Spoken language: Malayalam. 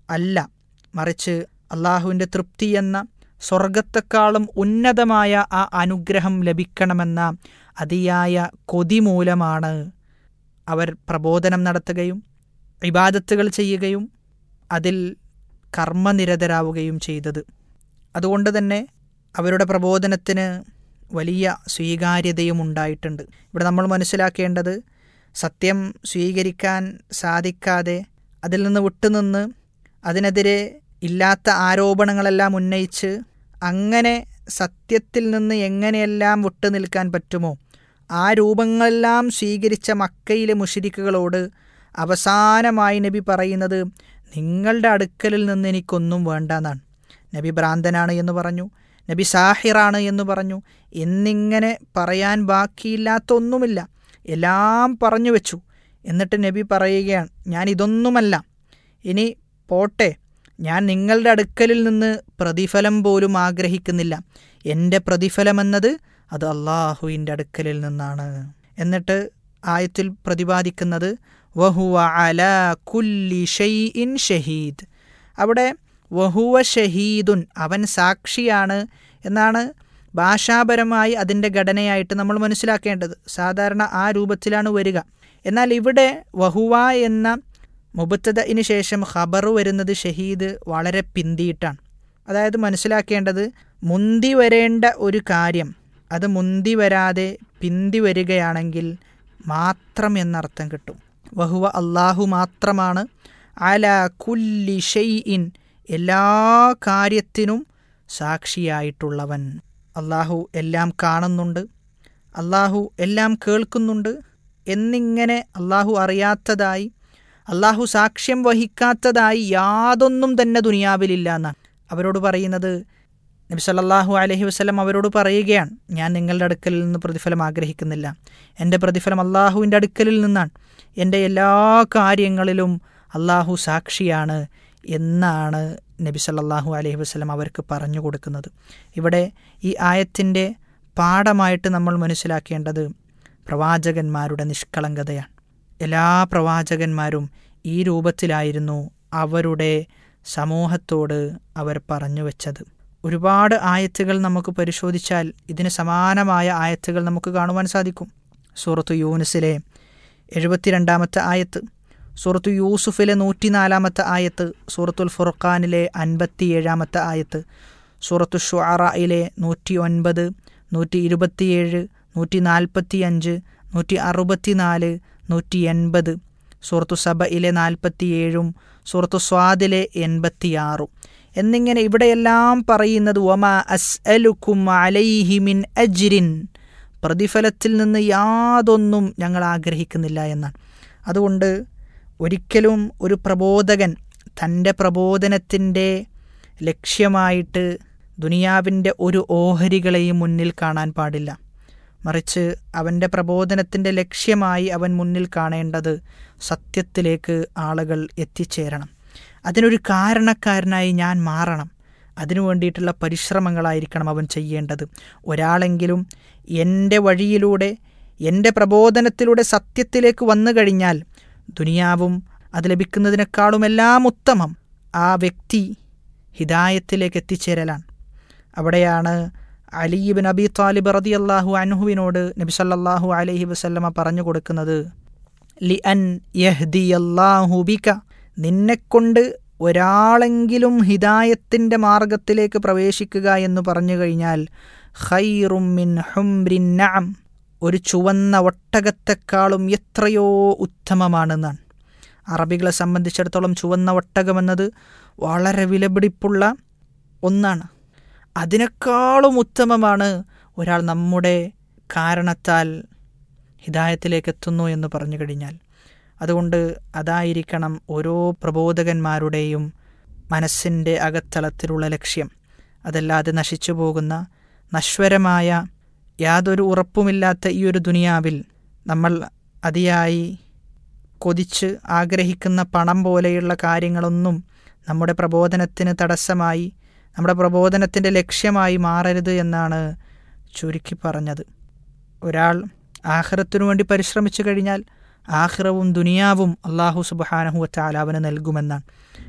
അല്ല മറിച്ച് അള്ളാഹുവിൻ്റെ തൃപ്തി എന്ന സ്വർഗത്തെക്കാളും ഉന്നതമായ ആ അനുഗ്രഹം ലഭിക്കണമെന്ന അതിയായ കൊതി മൂലമാണ് അവർ പ്രബോധനം നടത്തുകയും ഇബാദത്തുകൾ ചെയ്യുകയും അതിൽ കർമ്മനിരതരാവുകയും ചെയ്തത് അതുകൊണ്ട് തന്നെ അവരുടെ പ്രബോധനത്തിന് വലിയ സ്വീകാര്യതയും ഉണ്ടായിട്ടുണ്ട് ഇവിടെ നമ്മൾ മനസ്സിലാക്കേണ്ടത് സത്യം സ്വീകരിക്കാൻ സാധിക്കാതെ അതിൽ നിന്ന് വിട്ടുനിന്ന് അതിനെതിരെ ഇല്ലാത്ത ആരോപണങ്ങളെല്ലാം ഉന്നയിച്ച് അങ്ങനെ സത്യത്തിൽ നിന്ന് എങ്ങനെയെല്ലാം വിട്ടുനിൽക്കാൻ പറ്റുമോ ആ രൂപങ്ങളെല്ലാം സ്വീകരിച്ച മക്കയിലെ മുഷിരിക്കുകളോട് അവസാനമായി നബി പറയുന്നത് നിങ്ങളുടെ അടുക്കലിൽ നിന്ന് എനിക്കൊന്നും വേണ്ട എന്നാണ് നബി ഭ്രാന്തനാണ് എന്ന് പറഞ്ഞു നബി സാഹിറാണ് എന്ന് പറഞ്ഞു എന്നിങ്ങനെ പറയാൻ ബാക്കിയില്ലാത്ത ഒന്നുമില്ല എല്ലാം പറഞ്ഞു വെച്ചു എന്നിട്ട് നബി പറയുകയാണ് ഞാൻ ഇതൊന്നുമല്ല ഇനി പോട്ടെ ഞാൻ നിങ്ങളുടെ അടുക്കലിൽ നിന്ന് പ്രതിഫലം പോലും ആഗ്രഹിക്കുന്നില്ല എൻ്റെ പ്രതിഫലമെന്നത് അത് അള്ളാഹുവിൻ്റെ അടുക്കലിൽ നിന്നാണ് എന്നിട്ട് ആയത്തിൽ പ്രതിപാദിക്കുന്നത് വഹുവ അല കുല്ലി ഷെയ്ഇൻ ഷഹീദ് അവിടെ വഹുവ ഷഹീദുൻ അവൻ സാക്ഷിയാണ് എന്നാണ് ഭാഷാപരമായി അതിൻ്റെ ഘടനയായിട്ട് നമ്മൾ മനസ്സിലാക്കേണ്ടത് സാധാരണ ആ രൂപത്തിലാണ് വരിക എന്നാൽ ഇവിടെ വഹുവ എന്ന മുബത്തതിന് ശേഷം ഖബർ വരുന്നത് ഷഹീദ് വളരെ പിന്തിയിട്ടാണ് അതായത് മനസ്സിലാക്കേണ്ടത് മുന്തി വരേണ്ട ഒരു കാര്യം അത് മുന്തി വരാതെ പിന്തി വരികയാണെങ്കിൽ മാത്രം എന്നർത്ഥം കിട്ടും വഹുവ അള്ളാഹു മാത്രമാണ് അല കുല്ലി ഷെയ്ഇൻ എല്ലാ കാര്യത്തിനും സാക്ഷിയായിട്ടുള്ളവൻ അള്ളാഹു എല്ലാം കാണുന്നുണ്ട് അള്ളാഹു എല്ലാം കേൾക്കുന്നുണ്ട് എന്നിങ്ങനെ അള്ളാഹു അറിയാത്തതായി അള്ളാഹു സാക്ഷ്യം വഹിക്കാത്തതായി യാതൊന്നും തന്നെ ദുനിയാവിലില്ല എന്നാണ് അവരോട് പറയുന്നത് നബി സല്ലാഹു അലഹി വസ്ലം അവരോട് പറയുകയാണ് ഞാൻ നിങ്ങളുടെ അടുക്കലിൽ നിന്ന് പ്രതിഫലം ആഗ്രഹിക്കുന്നില്ല എൻ്റെ പ്രതിഫലം അള്ളാഹുവിൻ്റെ അടുക്കലിൽ നിന്നാണ് എൻ്റെ എല്ലാ കാര്യങ്ങളിലും അള്ളാഹു സാക്ഷിയാണ് എന്നാണ് നബി സല്ലാഹു അലഹി വസ്ലം അവർക്ക് പറഞ്ഞു കൊടുക്കുന്നത് ഇവിടെ ഈ ആയത്തിൻ്റെ പാഠമായിട്ട് നമ്മൾ മനസ്സിലാക്കേണ്ടത് പ്രവാചകന്മാരുടെ നിഷ്കളങ്കതയാണ് എല്ലാ പ്രവാചകന്മാരും ഈ രൂപത്തിലായിരുന്നു അവരുടെ സമൂഹത്തോട് അവർ പറഞ്ഞു വെച്ചത് ഒരുപാട് ആയത്തുകൾ നമുക്ക് പരിശോധിച്ചാൽ ഇതിന് സമാനമായ ആയത്തുകൾ നമുക്ക് കാണുവാൻ സാധിക്കും സൂറത്തു യൂനിസിലെ എഴുപത്തിരണ്ടാമത്തെ ആയത്ത് സൂറത്തു യൂസുഫിലെ നൂറ്റിനാലാമത്തെ ആയത്ത് സൂറത്തുൽ ഫുർഖാനിലെ അൻപത്തിയേഴാമത്തെ ആയത്ത് സൂറത്തു ഷുഅറയിലെ നൂറ്റി ഒൻപത് നൂറ്റി ഇരുപത്തിയേഴ് നൂറ്റി നാൽപ്പത്തി അഞ്ച് നൂറ്റി അറുപത്തിനാല് നൂറ്റി എൺപത് സൂറത്തു സബയിലെ നാൽപ്പത്തിയേഴും സൂറത്തു സ്വാദിലെ എൺപത്തിയാറും എന്നിങ്ങനെ ഇവിടെയെല്ലാം പറയുന്നത് ഒമ അസ് അലുക്കും അലൈഹിമിൻ അജ്രിൻ പ്രതിഫലത്തിൽ നിന്ന് യാതൊന്നും ഞങ്ങൾ ആഗ്രഹിക്കുന്നില്ല എന്നാണ് അതുകൊണ്ട് ഒരിക്കലും ഒരു പ്രബോധകൻ തൻ്റെ പ്രബോധനത്തിൻ്റെ ലക്ഷ്യമായിട്ട് ദുനിയാവിൻ്റെ ഒരു ഓഹരികളെയും മുന്നിൽ കാണാൻ പാടില്ല മറിച്ച് അവൻ്റെ പ്രബോധനത്തിൻ്റെ ലക്ഷ്യമായി അവൻ മുന്നിൽ കാണേണ്ടത് സത്യത്തിലേക്ക് ആളുകൾ എത്തിച്ചേരണം അതിനൊരു കാരണക്കാരനായി ഞാൻ മാറണം അതിനു വേണ്ടിയിട്ടുള്ള പരിശ്രമങ്ങളായിരിക്കണം അവൻ ചെയ്യേണ്ടത് ഒരാളെങ്കിലും എൻ്റെ വഴിയിലൂടെ എൻ്റെ പ്രബോധനത്തിലൂടെ സത്യത്തിലേക്ക് വന്നു കഴിഞ്ഞാൽ ദുനിയാവും അത് ലഭിക്കുന്നതിനേക്കാളുമെല്ലാം ഉത്തമം ആ വ്യക്തി ഹിദായത്തിലേക്ക് എത്തിച്ചേരലാണ് അവിടെയാണ് അലീബിൻ അബി താലിബ് റതി അള്ളാഹു അൻഹുവിനോട് നബി സല്ലാഹു അലഹി വസല്ലമ പറഞ്ഞു കൊടുക്കുന്നത് ലി അൻ യഹ്ദി അള്ളാഹു ബിക നിന്നെക്കൊണ്ട് ഒരാളെങ്കിലും ഹിദായത്തിൻ്റെ മാർഗത്തിലേക്ക് പ്രവേശിക്കുക എന്ന് പറഞ്ഞു കഴിഞ്ഞാൽ ഖൈറുമിൻ ഹുംറിൻ നഅം ഒരു ചുവന്ന ഒട്ടകത്തെക്കാളും എത്രയോ ഉത്തമമാണെന്നാണ് അറബികളെ സംബന്ധിച്ചിടത്തോളം ചുവന്ന ഒട്ടകമെന്നത് വളരെ വിലപിടിപ്പുള്ള ഒന്നാണ് അതിനേക്കാളും ഉത്തമമാണ് ഒരാൾ നമ്മുടെ കാരണത്താൽ ഹിദായത്തിലേക്ക് എത്തുന്നു എന്ന് പറഞ്ഞു കഴിഞ്ഞാൽ അതുകൊണ്ട് അതായിരിക്കണം ഓരോ പ്രബോധകന്മാരുടെയും മനസ്സിൻ്റെ അകത്തളത്തിലുള്ള ലക്ഷ്യം അതല്ലാതെ നശിച്ചു പോകുന്ന നശ്വരമായ യാതൊരു ഉറപ്പുമില്ലാത്ത ഈ ഒരു ദുനിയാവിൽ നമ്മൾ അതിയായി കൊതിച്ച് ആഗ്രഹിക്കുന്ന പണം പോലെയുള്ള കാര്യങ്ങളൊന്നും നമ്മുടെ പ്രബോധനത്തിന് തടസ്സമായി നമ്മുടെ പ്രബോധനത്തിൻ്റെ ലക്ഷ്യമായി മാറരുത് എന്നാണ് ചുരുക്കി പറഞ്ഞത് ഒരാൾ ആഹ്റത്തിനു വേണ്ടി പരിശ്രമിച്ചു കഴിഞ്ഞാൽ ആഹ്റവും ദുനിയാവും അള്ളാഹു സുബാനഹു വച്ചാൽ അവന് നൽകുമെന്നാണ്